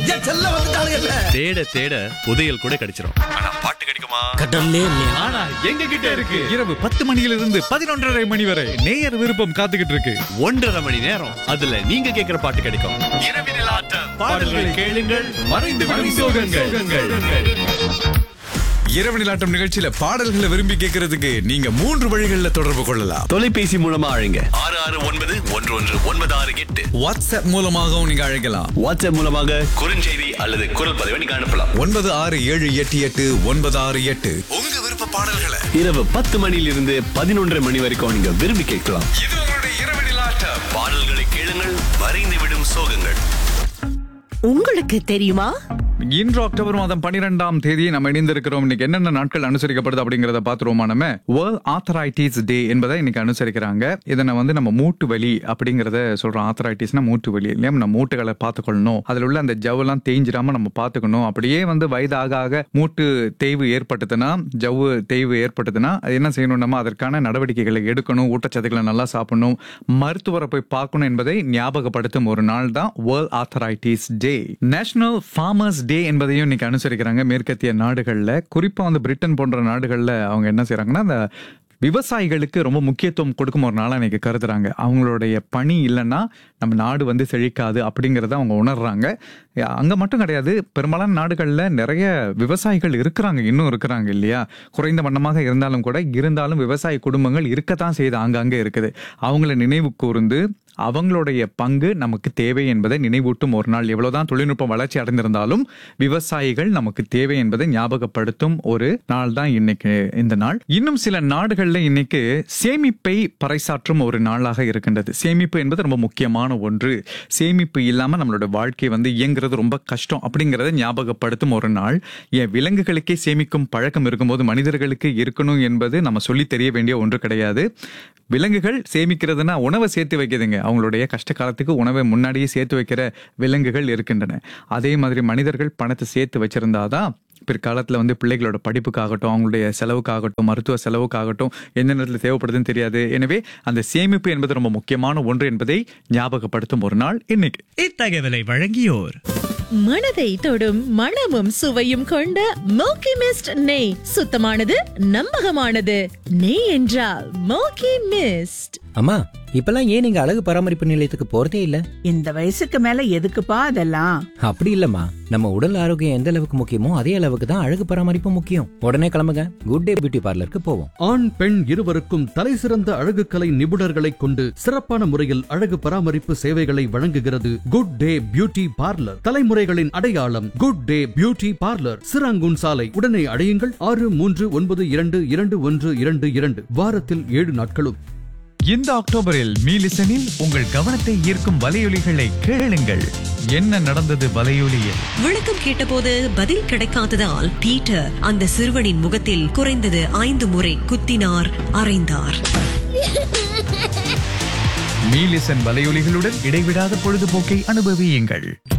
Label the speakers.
Speaker 1: என் செல்ல வந்துட்டானுங்கல்ல
Speaker 2: தேட தேட புதையல் கூட கிடைச்சிரும் ஆனா பாட்டு கிடைக்குமா
Speaker 1: கடல்லே இல்லையா
Speaker 3: ஆனா எங்க கிட்ட இருக்கு இரவு பத்து மணியிலிருந்து பதினொன்றரை மணி வரை நேயர் விருப்பம் காத்துக்கிட்டு இருக்கு
Speaker 2: ஒன்றரை மணி நேரம் அதுல நீங்க கேக்குற பாட்டு கிடைக்கும் இரவினில் ஆட்டம் பாடல்களை கேளுங்கள்
Speaker 3: மறைந்து விடும் சோகங்கள் இரவு நிலாட்டம் நிகழ்ச்சியில பாடல்களை விரும்பி கேட்கறதுக்கு நீங்க மூன்று வழிகளில் தொடர்பு கொள்ளலாம்
Speaker 2: தொலைபேசி மூலமா அழைங்க ஆறு ஆறு ஒன்பது ஒன்று ஒன்று ஒன்பது ஆறு எட்டு
Speaker 3: வாட்ஸ்அப் மூலமாகவும் நீங்க அழைக்கலாம்
Speaker 2: வாட்ஸ்அப் மூலமாக குறுஞ்செய்தி அல்லது குரல் பதிவை நீங்க அனுப்பலாம்
Speaker 3: ஒன்பது ஆறு ஏழு எட்டு எட்டு ஒன்பது ஆறு எட்டு உங்க விருப்ப பாடல்களை
Speaker 2: இரவு பத்து மணியிலிருந்து பதினொன்றரை மணி வரைக்கும் நீங்க விரும்பி கேட்கலாம்
Speaker 3: இது உங்களுடைய இரவு நிலாட்டம்
Speaker 2: பாடல்களை கேளுங்கள் மறைந்து விடும் சோகங்கள்
Speaker 4: உங்களுக்கு தெரியுமா
Speaker 3: இன்று அக்டோபர் மாதம் பன்னிரெண்டாம் தேதி நம்ம இணைந்திருக்கிறோம் இன்னைக்கு என்னென்ன நாட்கள் அனுசரிக்கப்படுது அப்படிங்கறத பாத்துருவோமா நம்ம வேர்ல்ட் ஆத்தரைட்டிஸ் டே என்பதை இன்னைக்கு அனுசரிக்கிறாங்க இதனை வந்து நம்ம மூட்டு வலி அப்படிங்கறத சொல்றோம் ஆத்தரைட்டிஸ்னா மூட்டு வலி இல்லையா நம்ம மூட்டுகளை பார்த்துக்கொள்ளணும் அதுல உள்ள அந்த ஜவ்வெல்லாம் தேஞ்சிடாம நம்ம பார்த்துக்கணும் அப்படியே வந்து வயதாக ஆக மூட்டு தேய்வு ஏற்பட்டதுன்னா ஜவ்வு தேய்வு ஏற்பட்டதுன்னா அது என்ன செய்யணும் நம்ம அதற்கான நடவடிக்கைகளை எடுக்கணும் ஊட்டச்சத்துக்களை நல்லா சாப்பிடணும் மருத்துவரை போய் பார்க்கணும் என்பதை ஞாபகப்படுத்தும் ஒரு நாள் தான் world arthritis day national farmers day என்பதையும் இன்னைக்கு அனுசரிக்கிறாங்க மேற்கத்திய நாடுகள்ல குறிப்பா வந்து பிரிட்டன் போன்ற நாடுகள்ல அவங்க என்ன செய்றாங்கன்னா அந்த விவசாயிகளுக்கு ரொம்ப முக்கியத்துவம் கொடுக்கும் ஒரு நாளா இன்னைக்கு கருதுறாங்க அவங்களுடைய பணி இல்லைன்னா நம்ம நாடு வந்து செழிக்காது அப்படிங்கறத அவங்க உணர்றாங்க அங்க மட்டும் கிடையாது பெரும்பாலான நாடுகள்ல நிறைய விவசாயிகள் இருக்கிறாங்க இன்னும் இருக்கிறாங்க இல்லையா குறைந்த வண்ணமாக இருந்தாலும் கூட இருந்தாலும் விவசாய குடும்பங்கள் இருக்கத்தான் செய்து அங்கங்க இருக்குது அவங்கள நினைவு கூர்ந்து அவங்களுடைய பங்கு நமக்கு தேவை என்பதை நினைவூட்டும் ஒரு நாள் எவ்வளவுதான் தொழில்நுட்பம் வளர்ச்சி அடைந்திருந்தாலும் விவசாயிகள் நமக்கு தேவை என்பதை ஞாபகப்படுத்தும் ஒரு நாள் தான் இன்னைக்கு இந்த நாள் இன்னும் சில நாடுகள்ல இன்னைக்கு சேமிப்பை பறைசாற்றும் ஒரு நாளாக இருக்கின்றது சேமிப்பு என்பது ரொம்ப முக்கியமான ஒன்று சேமிப்பு இல்லாம நம்மளோட வாழ்க்கை வந்து இயங்குறது ரொம்ப கஷ்டம் அப்படிங்கறத ஞாபகப்படுத்தும் ஒரு நாள் ஏன் விலங்குகளுக்கே சேமிக்கும் பழக்கம் இருக்கும்போது மனிதர்களுக்கு இருக்கணும் என்பது நம்ம சொல்லி தெரிய வேண்டிய ஒன்று கிடையாது விலங்குகள் சேமிக்கிறதுனா உணவை சேர்த்து வைக்குதுங்க அவங்களுடைய கஷ்ட காலத்துக்கு உணவை முன்னாடியே சேர்த்து வைக்கிற விலங்குகள் இருக்கின்றன அதே மாதிரி மனிதர்கள் பணத்தை சேர்த்து வச்சிருந்தாதான் பிற்காலத்தில் வந்து பிள்ளைகளோட படிப்புக்காகட்டும் அவங்களுடைய செலவுக்காகட்டும் மருத்துவ செலவுக்காகட்டும் எந்த நேரத்தில் தேவைப்படுதுன்னு தெரியாது எனவே அந்த சேமிப்பு என்பது ரொம்ப முக்கியமான ஒன்று என்பதை ஞாபகப்படுத்தும் ஒரு நாள் இன்னைக்கு
Speaker 5: இத்தகவலை வழங்கியோர்
Speaker 4: மனதை தொடும் மணமும் சுவையும் கொண்ட மோக்கி மிஸ்ட் நெய் சுத்தமானது நம்பகமானது நெய் என்றால் மோக்கி மிஸ்ட்
Speaker 6: அம்மா இப்பெல்லாம் ஏன் நீங்க அழகு பராமரிப்பு நிலையத்துக்கு போறதே இல்ல
Speaker 7: இந்த வயசுக்கு மேல எதுக்குப்பா அதெல்லாம்
Speaker 6: அப்படி இல்லம்மா நம்ம உடல் ஆரோக்கியம் எந்த அளவுக்கு முக்கியமோ அதே அளவுக்கு தான் அழகு பராமரிப்பு முக்கியம் உடனே கிளம்புங்க குட் டே பியூட்டி பார்லருக்கு போவோம்
Speaker 8: ஆண் பெண் இருவருக்கும் தலைசிறந்த அழகுக்கலை நிபுணர்களைக் கொண்டு சிறப்பான முறையில் அழகு பராமரிப்பு சேவைகளை வழங்குகிறது குட் டே பியூட்டி பார்லர் தலைமுறைகளின் அடையாளம் good day beauty parlour Serangoon சாலை உடனே அடையுங்கள் ஆறு மூன்று ஒன்பது இரண்டு இரண்டு ஒன்று இரண்டு இரண்டு வாரத்தில் ஏழு நாட்களும்
Speaker 3: இந்த அக்டோபரில் மீலிசனில் உங்கள் கவனத்தை ஈர்க்கும் வலையொலிகளை கேளுங்கள் என்ன நடந்தது வலையொலியில்
Speaker 9: விளக்கம் கேட்டபோது பதில் கிடைக்காததால் பீட்டர் அந்த சிறுவனின் முகத்தில் குறைந்தது ஐந்து முறை குத்தினார் அறைந்தார்
Speaker 3: மீலிசன் வலையொலிகளுடன் இடைவிடாத பொழுதுபோக்கை அனுபவியுங்கள்